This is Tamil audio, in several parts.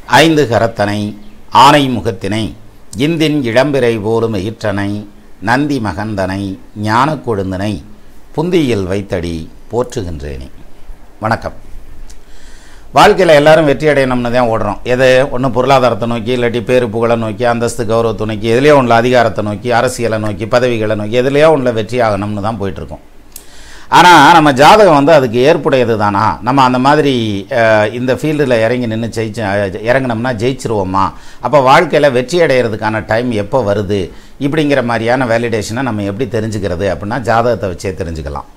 ஐந்து கரத்தனை ஆனை முகத்தினை இந்தின் இளம்பிறை போலும் எயிற்றனை நந்தி மகந்தனை ஞானக் கொழுந்தனை புந்தியில் வைத்தடி போற்றுகின்றேனே வணக்கம் வாழ்க்கையில் எல்லாரும் வெற்றி அடையணும்னு தான் ஓடுறோம் எது ஒன்று பொருளாதாரத்தை நோக்கி இல்லாட்டி பேரு புகழை நோக்கி அந்தஸ்து கௌரவத்தை நோக்கி எதுலேயோ ஒன்றில் அதிகாரத்தை நோக்கி அரசியலை நோக்கி பதவிகளை நோக்கி எதுலேயோ ஒன்றில் வெற்றி ஆகணும்னு தான் போயிட்டுருக்கோம் ஆனால் நம்ம ஜாதகம் வந்து அதுக்கு ஏற்புடையது தானா நம்ம அந்த மாதிரி அஹ், இந்த ஃபீல்டில் இறங்கி நின்று ஜெயிச்சு அஹ், இறங்குனோம்னா ஜெயிச்சிருவோமா அப்போ வாழ்க்கையில் வெற்றி அடைகிறதுக்கான டைம் எப்போ வருது இப்படிங்கிற மாதிரியான வேலிடேஷனை நம்ம எப்படி தெரிஞ்சுக்கிறது அப்படின்னா ஜாதகத்தை வச்சே தெரிஞ்சுக்கலாம்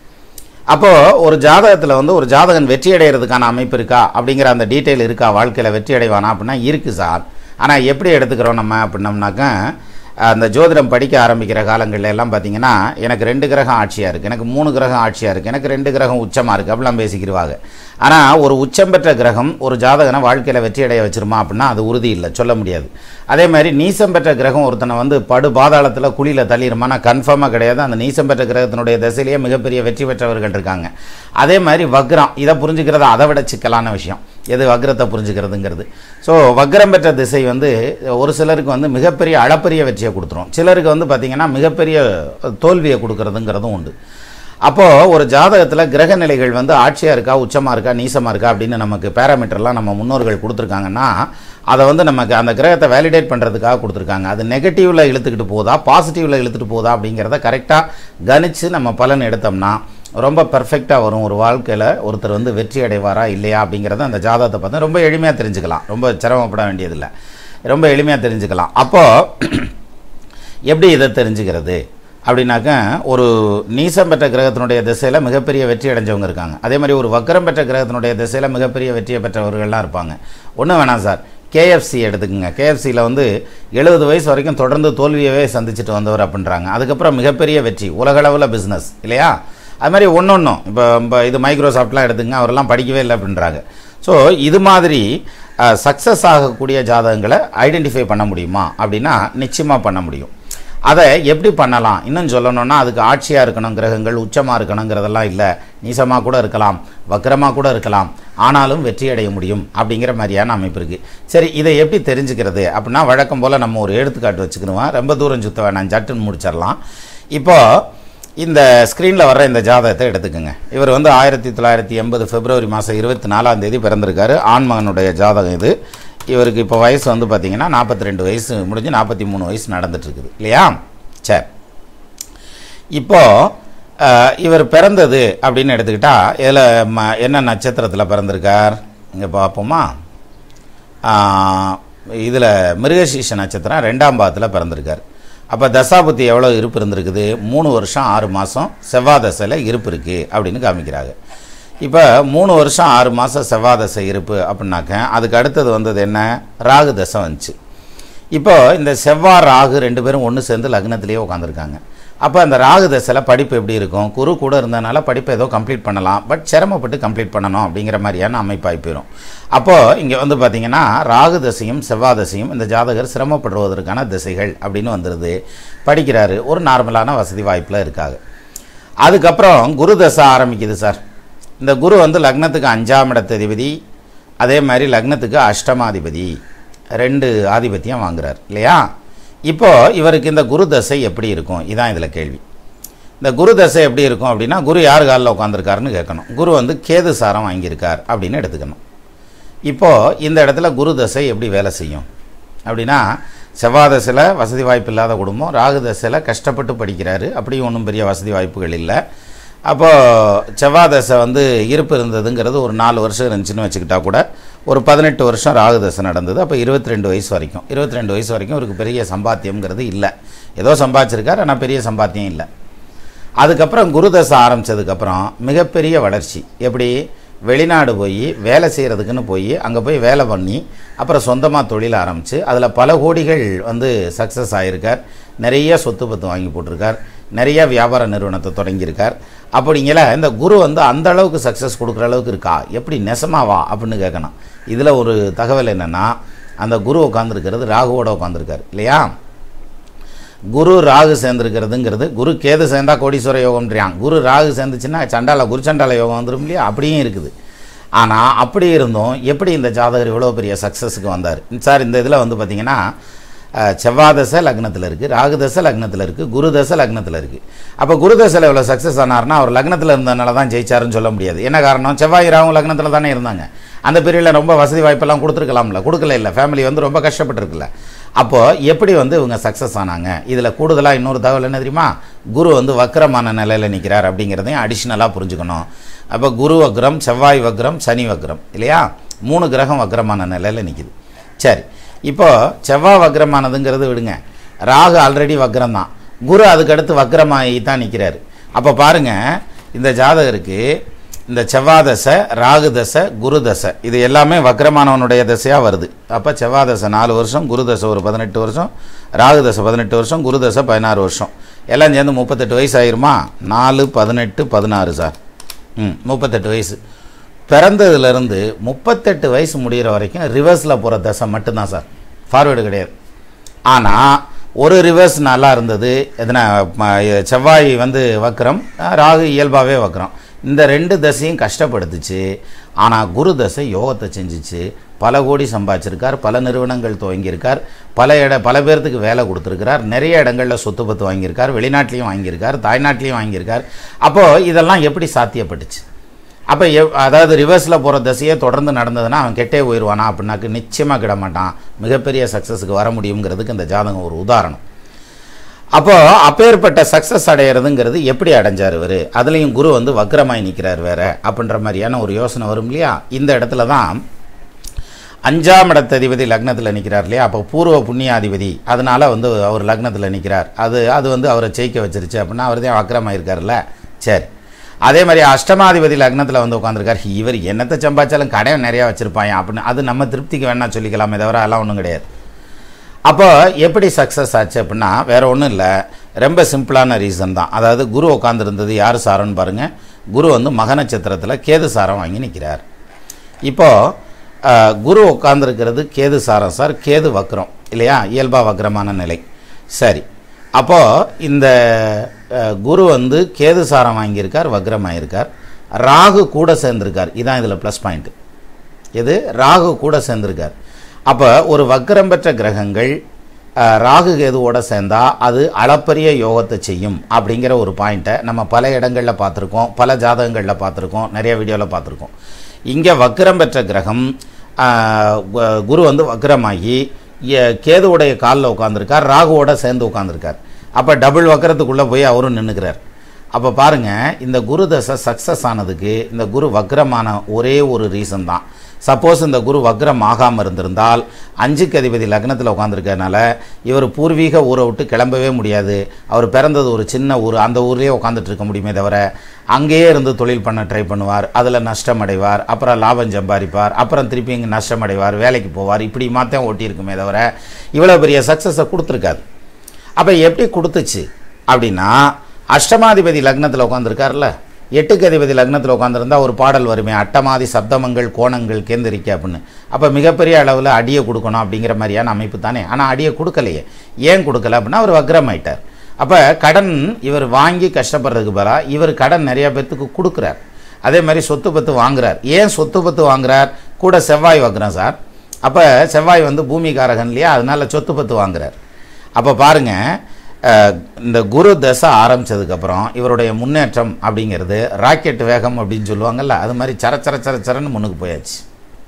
அப்போது ஒரு ஜாதகத்தில் வந்து ஒரு ஜாதகன் வெற்றி அடைகிறதுக்கான அமைப்பு இருக்கா அப்படிங்கிற அந்த டீட்டெயில் இருக்கா வாழ்க்கையில் வெற்றி அடைவானா அப்படின்னா இருக்குது சார் ஆனால் எப்படி எடுத்துக்கிறோம் நம்ம அப்படின்னம்னாக்கா அந்த ஜோதிடம் படிக்க ஆரம்பிக்கிற காலங்கள்ல எல்லாம் பார்த்தீங்கன்னா எனக்கு ரெண்டு கிரகம் ஆட்சியாக இருக்குது எனக்கு மூணு கிரகம் ஆட்சியாக இருக்குது எனக்கு ரெண்டு கிரகம் உச்சமாக இருக்குது அப்படிலாம் பேசிக்கிடுவாங்க ஆனால் ஒரு உச்சம் பெற்ற கிரகம் ஒரு ஜாதகனை வாழ்க்கையில் வெற்றி அடைய வச்சிருமா அப்படின்னா அது உறுதி இல்லை சொல்ல முடியாது அதே மாதிரி நீசம் பெற்ற கிரகம் ஒருத்தனை வந்து படு பாதாளத்தில் குழியில் தள்ளிடுமானா கன்ஃபார்மாக கிடையாது அந்த நீசம் பெற்ற கிரகத்தினுடைய திசையிலேயே மிகப்பெரிய வெற்றி பெற்றவர்கள் இருக்காங்க அதே மாதிரி வக்ரம் இதை புரிஞ்சுக்கிறது அதை விட சிக்கலான விஷயம் எது வக்ரத்தை புரிஞ்சுக்கிறதுங்கிறது ஸோ வக்ரம் பெற்ற திசை வந்து ஒரு சிலருக்கு வந்து மிகப்பெரிய அளப்பரிய வெற்றியை கொடுத்துரும் சிலருக்கு வந்து பார்த்திங்கன்னா மிகப்பெரிய தோல்வியை கொடுக்கறதுங்கிறதும் உண்டு அப்போது ஒரு ஜாதகத்தில் கிரக நிலைகள் வந்து ஆட்சியாக இருக்கா உச்சமாக இருக்கா நீசமாக இருக்கா அப்படின்னு நமக்கு பேராமீட்டர்லாம் நம்ம முன்னோர்கள் கொடுத்துருக்காங்கன்னா அதை வந்து நமக்கு அந்த கிரகத்தை வேலிடேட் பண்ணுறதுக்காக கொடுத்துருக்காங்க அது நெகட்டிவில் இழுத்துக்கிட்டு போதா பாசிட்டிவில் இழுத்துட்டு போதா அப்படிங்கிறத கரெக்டாக கணிச்சு நம்ம பலன் எடுத்தோம்னா ரொம்ப பெர்ஃபெக்டாக வரும் ஒரு வாழ்க்கையில் ஒருத்தர் வந்து வெற்றி அடைவாரா இல்லையா அப்படிங்கிறத அந்த ஜாதகத்தை பார்த்து ரொம்ப எளிமையாக தெரிஞ்சுக்கலாம் ரொம்ப சிரமப்பட வேண்டியதில்லை ரொம்ப எளிமையாக தெரிஞ்சுக்கலாம் அப்போது எப்படி இதை தெரிஞ்சுக்கிறது அப்படின்னாக்க ஒரு நீசம் பெற்ற கிரகத்தினுடைய திசையில் மிகப்பெரிய வெற்றி அடைஞ்சவங்க இருக்காங்க அதே மாதிரி ஒரு வக்கரம் பெற்ற கிரகத்தினுடைய திசையில் மிகப்பெரிய வெற்றியை பெற்றவர்கள்லாம் இருப்பாங்க ஒன்றும் வேணாம் சார் கேஎஃப்சி எடுத்துக்கோங்க கேஎஃப்சியில் வந்து எழுபது வயசு வரைக்கும் தொடர்ந்து தோல்வியவே சந்திச்சுட்டு வந்தவர் அப்படின்றாங்க அதுக்கப்புறம் மிகப்பெரிய வெற்றி உலகளவில் பிஸ்னஸ் இல்லையா அது மாதிரி ஒன்று ஒன்றும் இப்போ இப்போ இது மைக்ரோசாஃப்ட்லாம் எடுத்துங்க அவரெல்லாம் படிக்கவே இல்லை அப்படின்றாங்க ஸோ இது மாதிரி சக்ஸஸ் ஆகக்கூடிய ஜாதகங்களை ஐடென்டிஃபை பண்ண முடியுமா அப்படின்னா நிச்சயமாக பண்ண முடியும் அதை எப்படி பண்ணலாம் இன்னும் சொல்லணும்னா அதுக்கு ஆட்சியாக இருக்கணும் கிரகங்கள் உச்சமாக இருக்கணுங்கிறதெல்லாம் இல்லை நீசமாக கூட இருக்கலாம் வக்கரமாக கூட இருக்கலாம் ஆனாலும் வெற்றி அடைய முடியும் அப்படிங்கிற மாதிரியான அமைப்பு இருக்குது சரி இதை எப்படி தெரிஞ்சுக்கிறது அப்படின்னா வழக்கம் போல் நம்ம ஒரு எடுத்துக்காட்டு வச்சுக்கணுமா ரொம்ப தூரம் சுத்த வேணாம் சட்டுன்னு முடிச்சிடலாம் இப்போது இந்த ஸ்க்ரீனில் வர்ற இந்த ஜாதகத்தை எடுத்துக்கோங்க இவர் வந்து ஆயிரத்தி தொள்ளாயிரத்தி எண்பது பிப்ரவரி மாதம் இருபத்தி நாலாம் தேதி பிறந்திருக்காரு ஆண்மகனுடைய ஜாதகம் இது இவருக்கு இப்போ வயசு வந்து பார்த்தீங்கன்னா நாற்பத்தி ரெண்டு வயசு முடிஞ்சு நாற்பத்தி மூணு வயசு நடந்துட்டு இருக்குது இல்லையா சரி இப்போது இவர் பிறந்தது அப்படின்னு எடுத்துக்கிட்டா இதில் ம என்ன நட்சத்திரத்தில் பிறந்திருக்கார் இங்கே பார்ப்போமா இதில் மிருகசீஷ நட்சத்திரம் ரெண்டாம் பாதத்தில் பிறந்திருக்கார் அப்போ தசாபுத்தி எவ்வளோ இருப்பு இருந்திருக்குது மூணு வருஷம் ஆறு மாதம் செவ்வாய் தசையில் இருப்பு இருக்குது அப்படின்னு காமிக்கிறாங்க இப்போ மூணு வருஷம் ஆறு மாதம் செவ்வாய் தசை இருப்பு அப்படின்னாக்க அதுக்கு அடுத்தது வந்தது என்ன ராகு தசை வந்துச்சு இப்போ இந்த செவ்வாய் ராகு ரெண்டு பேரும் ஒன்று சேர்ந்து லக்னத்திலேயே உட்காந்துருக்காங்க அப்போ அந்த ராகு தசையில் படிப்பு எப்படி இருக்கும் குரு கூட இருந்ததுனால படிப்பை ஏதோ கம்ப்ளீட் பண்ணலாம் பட் சிரமப்பட்டு கம்ப்ளீட் பண்ணணும் அப்படிங்கிற மாதிரியான அமைப்பாகி போயிடும் அப்போது இங்கே வந்து பார்த்திங்கன்னா ராகு தசையும் செவ்வாய் தசையும் இந்த ஜாதகர் சிரமப்படுவதற்கான திசைகள் அப்படின்னு வந்துடுது படிக்கிறாரு ஒரு நார்மலான வசதி வாய்ப்பில் இருக்காங்க அதுக்கப்புறம் குரு தசை ஆரம்பிக்குது சார் இந்த குரு வந்து லக்னத்துக்கு அஞ்சாம் இடத்ததிபதி அதே மாதிரி லக்னத்துக்கு அஷ்டமாதிபதி ரெண்டு ஆதிபத்தியம் வாங்குறார் இல்லையா இப்போ இவருக்கு இந்த குரு தசை எப்படி இருக்கும் இதான் இதில் கேள்வி இந்த குரு தசை எப்படி இருக்கும் அப்படின்னா குரு யார் காலில் உட்காந்துருக்காருன்னு கேட்கணும் குரு வந்து கேது சாரம் வாங்கியிருக்கார் அப்படின்னு எடுத்துக்கணும் இப்போது இந்த இடத்துல குரு தசை எப்படி வேலை செய்யும் அப்படின்னா செவ்வாய் தசையில் வசதி வாய்ப்பு இல்லாத குடும்பம் ராகு தசையில் கஷ்டப்பட்டு படிக்கிறாரு அப்படியும் ஒன்றும் பெரிய வசதி வாய்ப்புகள் இல்லை அப்போது செவ்வாய் தசை வந்து இருப்பு இருந்ததுங்கிறது ஒரு நாலு வருஷம் இருந்துச்சுன்னு வச்சுக்கிட்டா கூட ஒரு பதினெட்டு வருஷம் ராகு தசை நடந்தது அப்போ இருபத்தி ரெண்டு வயசு வரைக்கும் இருபத்தி ரெண்டு வயசு வரைக்கும் இவருக்கு பெரிய சம்பாத்தியம்ங்கிறது இல்லை ஏதோ சம்பாதிச்சிருக்கார் ஆனால் பெரிய சம்பாத்தியம் இல்லை அதுக்கப்புறம் குரு தசை ஆரம்பித்ததுக்கப்புறம் மிகப்பெரிய வளர்ச்சி எப்படி வெளிநாடு போய் வேலை செய்கிறதுக்குன்னு போய் அங்கே போய் வேலை பண்ணி அப்புறம் சொந்தமாக தொழில் ஆரம்பித்து அதில் பல கோடிகள் வந்து சக்ஸஸ் ஆகியிருக்கார் நிறைய சொத்து பத்து வாங்கி போட்டிருக்கார் நிறைய வியாபார நிறுவனத்தை தொடங்கியிருக்கார் அப்படிங்கிற இந்த குரு வந்து அந்த அளவுக்கு சக்ஸஸ் கொடுக்குற அளவுக்கு இருக்கா எப்படி நெசமாவா அப்படின்னு கேட்கணும் இதில் ஒரு தகவல் என்னென்னா அந்த குரு உட்காந்துருக்கிறது ராகுவோட உட்காந்துருக்கார் இல்லையா குரு ராகு சேர்ந்துருக்கிறதுங்கிறது குரு கேது சேர்ந்தா கோடீஸ்வர யோகம்ன்றான் குரு ராகு சேர்ந்துச்சுன்னா சண்டால குரு சண்டால யோகம் வந்துடும் இல்லையா அப்படியும் இருக்குது ஆனால் அப்படி இருந்தும் எப்படி இந்த ஜாதகர் இவ்வளோ பெரிய சக்ஸஸுக்கு வந்தார் சார் இந்த இதில் வந்து பார்த்தீங்கன்னா அஹ், செவ்வாதசை லக்னத்தில் இருக்குது ராகுதசை லக்னத்தில் இருக்குது குருதசை லக்னத்தில் இருக்குது அப்போ குருதசையில் இவ்வளோ சக்ஸஸ் ஆனார்னா அவர் லக்னத்தில் இருந்ததுனால தான் ஜெயிச்சாருன்னு சொல்ல முடியாது என்ன காரணம் செவ்வாய் ராகும் லக்னத்தில் தானே இருந்தாங்க அந்த பீரியடில் ரொம்ப வசதி வாய்ப்பெல்லாம் கொடுத்துருக்கலாம்ல கொடுக்கல இல்லை ஃபேமிலி வந்து ரொம்ப கஷ்டப்பட்டிருக்குல்ல அப்போது எப்படி வந்து இவங்க சக்ஸஸ் ஆனாங்க இதில் கூடுதலாக இன்னொரு தகவல் என்ன தெரியுமா குரு வந்து வக்கரமான நிலையில் நிற்கிறார் அப்படிங்கிறதையும் அடிஷ்னலாக புரிஞ்சுக்கணும் அப்போ குரு வக்ரம் செவ்வாய் வக்ரம் சனி வக்ரம் இல்லையா மூணு கிரகம் வக்ரமான நிலையில் நிற்கிது சரி இப்போ செவ்வாய் வக்ரமானதுங்கிறது விடுங்க ராகு ஆல்ரெடி வக்ரம் தான் குரு அதுக்கடுத்து வக்ரமாகி தான் நிற்கிறாரு அப்போ பாருங்க இந்த ஜாதகருக்கு இந்த செவ்வாதசை ராகு தசை குரு தசை இது எல்லாமே வக்ரமானவனுடைய தசையாக வருது அப்போ செவ்வாதசை நாலு வருஷம் குரு தசை ஒரு பதினெட்டு வருஷம் ராகு தசை பதினெட்டு வருஷம் குரு தசை பதினாறு வருஷம் எல்லாம் சேர்ந்து முப்பத்தெட்டு வயசு ஆயிருமா நாலு பதினெட்டு பதினாறு சார் ம் முப்பத்தெட்டு வயசு பிறந்ததுலேருந்து முப்பத்தெட்டு வயசு முடிகிற வரைக்கும் ரிவர்ஸில் போகிற தசை மட்டும்தான் சார் ஃபார்வேர்டு கிடையாது ஆனால் ஒரு ரிவர்ஸ் நல்லா இருந்தது எதனா ம- செவ்வாய் வந்து வக்ரம் அஹ், ராகு இயல்பாகவே வக்ரம் இந்த ரெண்டு தசையும் கஷ்டப்படுத்துச்சு ஆனால் குரு தசை யோகத்தை செஞ்சுச்சு பல கோடி சம்பாதிச்சிருக்கார் பல நிறுவனங்கள் துவங்கியிருக்கார் பல இட பல பேர்த்துக்கு வேலை கொடுத்துருக்கிறார் நிறைய இடங்களில் சொத்து பத்து வாங்கியிருக்கார் வெளிநாட்டிலையும் வாங்கியிருக்கார் தாய்நாட்டிலையும் வாங்கியிருக்கார் அப்போது இதெல்லாம் எப்படி சாத்தியப்பட்டுச்சு அப்போ எவ் அதாவது ரிவர்ஸில் போகிற திசையே தொடர்ந்து நடந்ததுன்னா அவன் கெட்டே போயிடுவானா அப்படின்னாக்கு நிச்சயமாக கிட மாட்டான் மிகப்பெரிய சக்ஸஸுக்கு வர முடியுங்கிறதுக்கு இந்த ஜாதகம் ஒரு உதாரணம் அப்போ அப்பேற்பட்ட சக்ஸஸ் அடையிறதுங்கிறது எப்படி அடைஞ்சார் இவர் அதுலேயும் குரு வந்து வக்ரமாய் நிற்கிறார் வேற அப்படின்ற மாதிரியான ஒரு யோசனை வரும் இல்லையா இந்த இடத்துல தான் அஞ்சாம் இடத்ததிபதி லக்னத்தில் நிற்கிறார் இல்லையா அப்போ பூர்வ புண்ணியாதிபதி அதனால வந்து அவர் லக்னத்தில் நிற்கிறார் அது அது வந்து அவரை ஜெயிக்க வச்சிருச்சு அப்படின்னா அவர் தான் வக்ரமாயிருக்கார்ல சரி அதே மாதிரி அஷ்டமாதிபதி லக்னத்தில் வந்து உட்காந்துருக்கார் இவர் என்னத்தை சம்பாதிச்சாலும் கடை நிறையா வச்சுருப்பாங்க அப்படின்னு அது நம்ம திருப்திக்கு வேணா சொல்லிக்கலாமே தவிர அதெல்லாம் ஒன்றும் கிடையாது அப்போ எப்படி சக்ஸஸ் ஆச்சு அப்படின்னா வேற ஒன்றும் இல்லை ரொம்ப சிம்பிளான ரீசன் தான் அதாவது குரு உட்காந்துருந்தது யார் சாரம்னு பாருங்கள் குரு வந்து மக நட்சத்திரத்தில் கேது சாரம் வாங்கி நிற்கிறார் இப்போது அஹ், குரு உட்காந்துருக்கிறது கேது சாரம் சார் கேது வக்ரம் இல்லையா இயல்பா வக்ரமான நிலை சரி அப்போது இந்த அஹ், குரு வந்து கேது சாரம் வாங்கியிருக்கார் வக்ரமாயிருக்கார் ராகு கூட சேர்ந்திருக்கார் இதான் இதில் ப்ளஸ் பாயிண்ட் இது ராகு கூட சேர்ந்திருக்கார் அப்போ ஒரு வக்ரம் பெற்ற கிரகங்கள் அஹ், ராகு கேதுவோட சேர்ந்தா அது அளப்பரிய யோகத்தை செய்யும் அப்படிங்கிற ஒரு பாயிண்ட்டை நம்ம பல இடங்களில் பார்த்துருக்கோம் பல ஜாதகங்களில் பார்த்துருக்கோம் நிறைய வீடியோவில் பார்த்துருக்கோம் இங்கே வக்ரம் பெற்ற கிரகம் அஹ், கு- குரு வந்து வக்ரமாகி எ- கேதுவுடைய காலில் உட்காந்துருக்கார் ராகுவோட சேர்ந்து உட்காந்துருக்கார் அப்போ டபுள் வக்கரத்துக்குள்ளே போய் அவரும் நின்றுக்கிறார் அப்போ பாருங்க இந்த குரு தசை சக்ஸஸ் ஆனதுக்கு இந்த குரு வக்ரமான ஒரே ஒரு ரீசன் தான் சப்போஸ் இந்த குரு வக்ரம் ஆகாமல் இருந்திருந்தால் அஞ்சுக்கு அதிபதி லக்னத்தில் உட்காந்துருக்கறனால இவர் பூர்வீக ஊரை விட்டு கிளம்பவே முடியாது அவர் பிறந்தது ஒரு சின்ன ஊர் அந்த ஊர்லேயே உட்காந்துட்டு இருக்க முடியுமே தவிர அங்கேயே இருந்து தொழில் பண்ண ட்ரை பண்ணுவார் அதில் நஷ்டம் அடைவார் அப்புறம் லாபம் சம்பாதிப்பார் அப்புறம் திருப்பி இங்கே நஷ்டம் அடைவார் வேலைக்கு போவார் இப்படி மாத்தான் ஓட்டியிருக்குமே தவிர இவ்வளோ பெரிய சக்ஸஸை கொடுத்துருக்காது அப்போ எப்படி கொடுத்துச்சு அப்படின்னா அஷ்டமாதிபதி லக்னத்தில் உட்காந்துருக்காருல்ல எட்டுக்கு அதிபதி லக்னத்தில் உட்காந்துருந்தா ஒரு பாடல் வருமே அட்டமாதி சப்தமங்கள் கோணங்கள் கேந்திரிக்க அப்படின்னு அப்போ மிகப்பெரிய அளவில் அடியை கொடுக்கணும் அப்படிங்கிற மாதிரியான அமைப்பு தானே ஆனால் அடியை கொடுக்கலையே ஏன் கொடுக்கல அப்படின்னா அவர் வக்ரமாயிட்டார் அப்போ கடன் இவர் வாங்கி கஷ்டப்படுறதுக்கு பதிலாக இவர் கடன் நிறைய பேர்த்துக்கு கொடுக்குறார் அதே மாதிரி சொத்து பத்து வாங்குறார் ஏன் சொத்து பத்து வாங்குறார் கூட செவ்வாய் வக்ரம் சார் அப்போ செவ்வாய் வந்து பூமிகாரகன் இல்லையா அதனால சொத்து பத்து வாங்குறார் அப்போ பாருங்க அஹ், இந்த குரு தசை ஆரம்பிச்சதுக்கப்புறம் இவருடைய முன்னேற்றம் அப்படிங்கிறது ராக்கெட் வேகம் அப்படின்னு சொல்லுவாங்கல்ல அது மாதிரி சர சர சர சரன்னு முன்னுக்கு போயாச்சு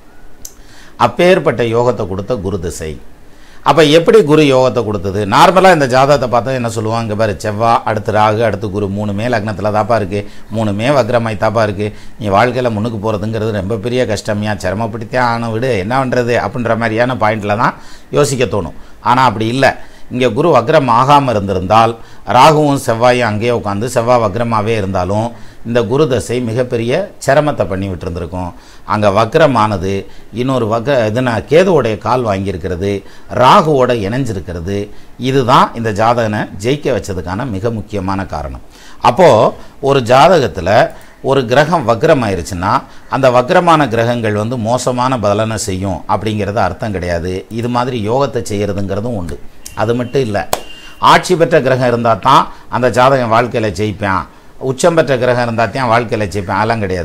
அப்பேற்பட்ட யோகத்தை கொடுத்த குரு திசை அப்போ எப்படி குரு யோகத்தை கொடுத்தது நார்மலாக இந்த ஜாதகத்தை பார்த்தா என்ன சொல்லுவாங்க பாரு செவ்வா அடுத்து ராகு அடுத்து குரு மூணுமே லக்னத்தில் தாப்பா இருக்குது மூணுமே வக்ரமாய் தாப்பா இருக்குது நீ வாழ்க்கையில் முன்னுக்கு போகிறதுங்கிறது ரொம்ப பெரிய கஷ்டமியா சிரமப்படுத்தியே ஆன விடு என்ன பண்ணுறது அப்படின்ற மாதிரியான பாயிண்டில் தான் யோசிக்க தோணும் ஆனால் அப்படி இல்லை இங்கே குரு வக்ரம் ஆகாமல் இருந்திருந்தால் ராகுவும் செவ்வாயும் அங்கேயே உட்காந்து செவ்வாய் வக்ரமாகவே இருந்தாலும் இந்த குரு தசை மிகப்பெரிய சிரமத்தை பண்ணி விட்டுருந்துருக்கும் அங்கே வக்ரமானது இன்னொரு வக்ர இதுனா கேதுவோடைய கால் வாங்கியிருக்கிறது ராகுவோட இணைஞ்சிருக்கிறது இதுதான் இந்த ஜாதகனை ஜெயிக்க வச்சதுக்கான மிக முக்கியமான காரணம் அப்போது ஒரு ஜாதகத்தில் ஒரு கிரகம் வக்ரம் ஆயிருச்சுன்னா அந்த வக்ரமான கிரகங்கள் வந்து மோசமான பலனை செய்யும் அப்படிங்கிறது அர்த்தம் கிடையாது இது மாதிரி யோகத்தை செய்கிறதுங்கிறதும் உண்டு அது மட்டும் இல்லை ஆட்சி பெற்ற கிரகம் இருந்தால் தான் அந்த ஜாதகம் வாழ்க்கையில் ஜெயிப்பான் உச்சம் பெற்ற கிரகம் இருந்தால் தான் வாழ்க்கையில் ஜெயிப்பான் அதெல்லாம் கிடையாது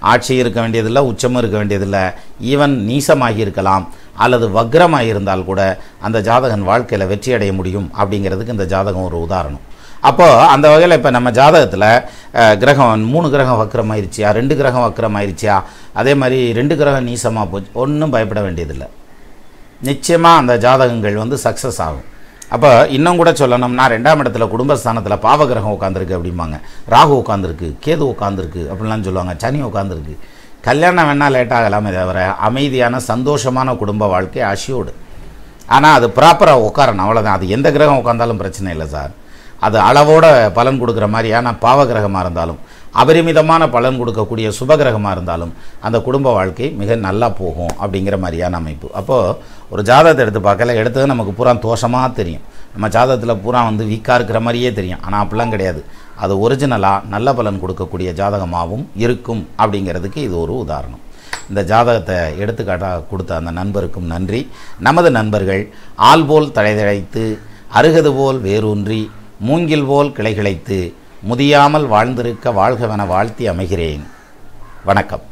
ஆட்சி இருக்க வேண்டியதில்லை உச்சமும் இருக்க வேண்டியதில்லை ஈவன் நீசமாகி இருக்கலாம் அல்லது வக்ரமாக இருந்தால் கூட அந்த ஜாதகன் வாழ்க்கையில் வெற்றி அடைய முடியும் அப்படிங்கிறதுக்கு இந்த ஜாதகம் ஒரு உதாரணம் அப்போது அந்த வகையில் இப்போ நம்ம ஜாதகத்தில் அஹ், கிரகம் மூணு கிரகம் வக்கரமாயிருச்சியா ரெண்டு கிரகம் வக்கரமாயிருச்சியா அதே மாதிரி ரெண்டு கிரகம் நீசமாக போச்சு ஒன்றும் பயப்பட வேண்டியதில்லை நிச்சயமாக அந்த ஜாதகங்கள் வந்து சக்ஸஸ் ஆகும் அப்போ இன்னும் கூட சொல்லணும்னா ரெண்டாம் இடத்துல குடும்பஸ்தானத்தில் பாவகிரகம் உட்காந்துருக்கு அப்படிம்பாங்க ராகு உட்காந்துருக்கு கேது உட்காந்துருக்கு அப்படிலாம் சொல்லுவாங்க சனி உட்காந்துருக்கு கல்யாணம் வேணால் லேட் ஆகலாமே தவிர அமைதியான சந்தோஷமான குடும்ப வாழ்க்கை அஷியோடு ஆனால் அது ப்ராப்பராக உட்காரணும் அவ்வளோதான் அது எந்த கிரகம் உட்காந்தாலும் பிரச்சனை இல்லை சார் அது அளவோட பலன் கொடுக்குற மாதிரியான பாவகிரகமாக இருந்தாலும் அபரிமிதமான பலன் கொடுக்கக்கூடிய சுபகிரகமாக இருந்தாலும் அந்த குடும்ப வாழ்க்கை மிக நல்லா போகும் அப்படிங்கிற மாதிரியான அமைப்பு அப்போது ஒரு ஜாதகத்தை எடுத்து பார்க்கல எடுத்தது நமக்கு பூரா தோஷமாக தெரியும் நம்ம ஜாதகத்தில் பூரா வந்து வீக்காக இருக்கிற மாதிரியே தெரியும் ஆனால் அப்படிலாம் கிடையாது அது ஒரிஜினலாக நல்ல பலன் கொடுக்கக்கூடிய ஜாதகமாகவும் இருக்கும் அப்படிங்கிறதுக்கு இது ஒரு உதாரணம் இந்த ஜாதகத்தை எடுத்துக்காட்டாக கொடுத்த அந்த நண்பருக்கும் நன்றி நமது நண்பர்கள் ஆள் போல் தழைதழைத்து அருகது போல் வேரூன்றி மூங்கில் போல் கிளைகிளைத்து முதியாமல் வாழ்ந்திருக்க வாழ்கவென வாழ்த்தி அமைகிறேன் வணக்கம்